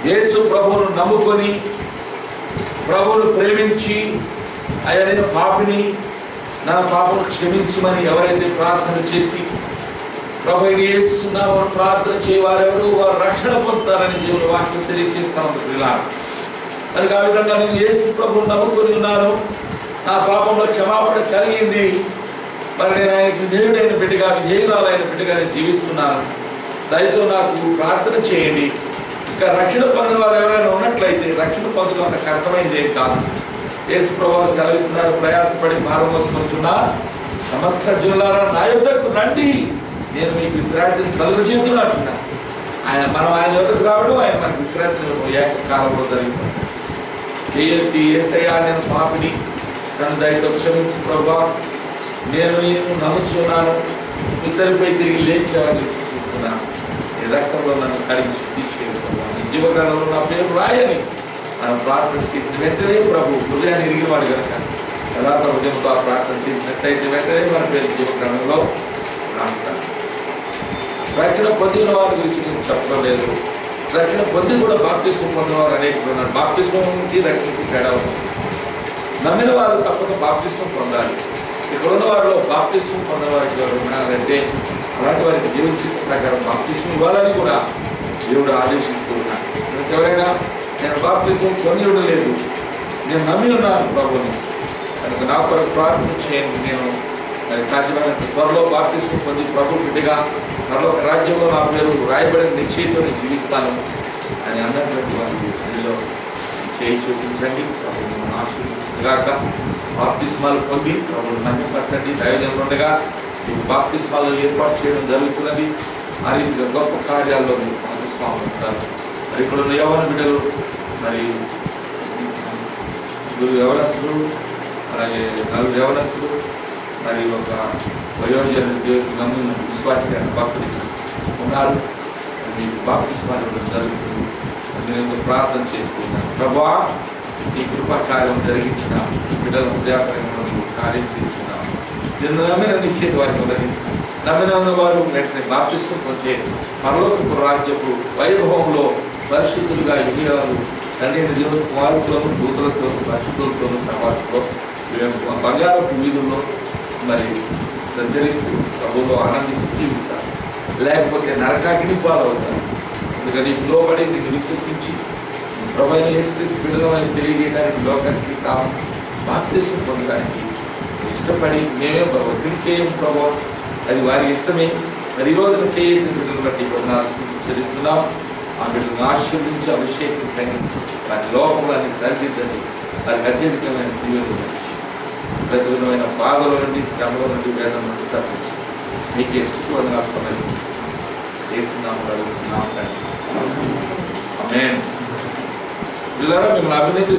యేసు ప్రభువును నమ్ముకొని ప్రభువును ప్రేమించి అయ్యా నేను పాపిని నా పాపను క్షమించమని ఎవరైతే ప్రార్థన చేసి ప్రభు యేసునామని ప్రార్థన చేయవారెవరు వారు రక్షణ పొందుతారని దేవుని వాక్యం తెలియజేస్తా ఉంది ప్రియులా కనుక ఆ విధంగా నేను యేసు ప్రభువును నమ్ముకొని ఉన్నాను నా పాపంలో క్షమాపణ కలిగింది మరి నేను ఆయనకి విధేయుడైన బిడ్డగా విధేయురాలైన బిడ్డగా నేను జీవిస్తున్నాను దయతో నాకు ప్రార్థన చేయండి ఇంకా రక్షణ పొందిన వారు ఎవరైనా ఉన్నట్లయితే రక్షణ పొందడం అంత కష్టమైంది ఏం కాదు యేసు ప్రభు సెలవిస్తున్నారు ప్రయాసపడి భారం మోసుకొచ్చున్నా సమస్త జిల్లాల నా యొద్దకు రండి నేను మీకు విశ్రాంతిని కలుగు చేస్తున్నట్టున్నా ఆయన మనం ఆయన యొద్దకు రావడం ఆయన మనకు విశ్రాంతిని ఏకకాలంలో జరిగింది చేయొద్ది ఏసయ్యా నేను పాపిని నన్ను దయతో క్షమించు ప్రభా నేను నేను నమ్ముచున్నాను ఉచ్చరిపై తిరిగి లేచావని సూచిస్తున్నాను నీ రక్తంలో నన్ను కడిగి శుద్ధి చేయదు ప్రభా నీ జీవకాలంలో నా పేరు రాయని మనం ప్రార్థన చేసిన వెంటనే ప్రభు హృదయాన్ని ఎరిగిన వాడు కనుక యథార్థ హృదయంతో ఆ ప్రార్థన చేసినట్టయితే వెంటనే మన పేరు జీవగ్రంథంలో రాస్తాను రక్షణ పొందిన వారి గురించి నేను చెప్పడం లేదు రక్షణ పొంది కూడా బాప్తిస్వం పొందిన వారు అనేకులు ఉన్నారు బాప్తిస్వంకి రక్షణకి తేడా ఉంది నమ్మిన వారు తప్పక బాప్తిస్వం పొందాలి ఇక్కడ ఉన్న వారిలో బాప్తిస్వం పొందిన వారికి ఎవరు ఉన్నారంటే అలాంటి వారికి దేవుని చిత్త ప్రకారం బాప్తిస్వం ఇవ్వాలని కూడా దేవుడు ఆదేశిస్తూ ఉన్నాడు కనుక ఎవరైనా నేను బాప్తిస్వం పొంది లేదు నేను నమ్మి ఉన్నాను ప్రభుని కనుక నా కొరకు ప్రార్థన చేయండి నేను మరి సాధ్యమైనంత త్వరలో బాప్తిస్వం పొంది ప్రభు బిడ్డగా పరలోక రాజ్యంలో నా పేరు రాయబడిన నిశ్చయితో నేను జీవిస్తాను అని అన్నటువంటి వారి పనిలో చేయి చూపించండి ప్రభుత్వం ఆశీర్వించగాక బాప్తిస్మాలు పొంది ప్రభుత్వం మహిమపరచండి దైవజనులు ఉండగా మీకు బాప్తిస్మాలు ఏర్పాటు చేయడం జరుగుతున్నది ఆ రీతిగా గొప్ప కార్యాల్లో మీరు భాగస్వాములు ఉంటారు మరి ఇక్కడ ఉన్న యవన బిడ్డలు మరి నలుగురు యవనస్తులు అలాగే నలుగురు యవనస్తులు మరి ఒక వయోజన దేవుడికి నమ్మిన విశ్వాసి అయిన భక్తులు ఉన్నారు మీకు బాప్తిస్మాలు ఇవ్వడం జరుగుతుంది నేను ఎంతో ప్రార్థన చేస్తున్నాను ప్రభా ఈ కృపా కార్యం జరిగించిన బిడ్డల హృదయాపరంగా మీకు కార్యం చేస్తున్నాను నిన్ను నమ్మిన నిశ్చిత వారికి ఉన్నది నమ్మిన ఉన్న వారు వెంటనే బాప్తిస్వం పొందే పరలోకపు రాజ్యపు వైభవంలో పరిశుద్ధులుగా యుగాలు తండ్రి అయిన దేవుని కుమారులతోనూ దూతలతోనూ పరిశుద్ధులతోనూ సమాజంలో బంగారపు వీధుల్లో మరి సంచరిస్తూ ప్రభువులో ఆనందిస్తూ జీవిస్తారు లేకపోతే నరకాగ్ని పాలవుతారు అందుకని లోబడి నీకు విశ్వసించి ప్రభు యేసుక్రీస్తు బిడ్డలమని తెలియజేయడానికి లోకానికి తాము బాప్తిస్వం పొందడానికి ఇష్టపడి మేమే ఒత్తిడి చేయం ప్రభు అది వారి ఇష్టమే మరి ఈ రోజున చేయని బిడ్డలు బట్టి పొందాల్సి చెల్లిస్తున్నాం ఆ బిడ్డలను ఆశీర్వించి అభిషేకించండి వారి లోపములన్నీ సరిదిద్దండి వారికి అత్యధికమైన దీవెనలు ఇచ్చి ప్రతి విధమైన బాధల నుండి శ్రమల నుండి వేదన నుండి తప్పించి మీకే స్థుతి వందనాలు సమర్పించి వేస్తున్నాము అడుగుతున్నాం ఆమెన్ పిల్లరా మిమ్మల్ని అభినంది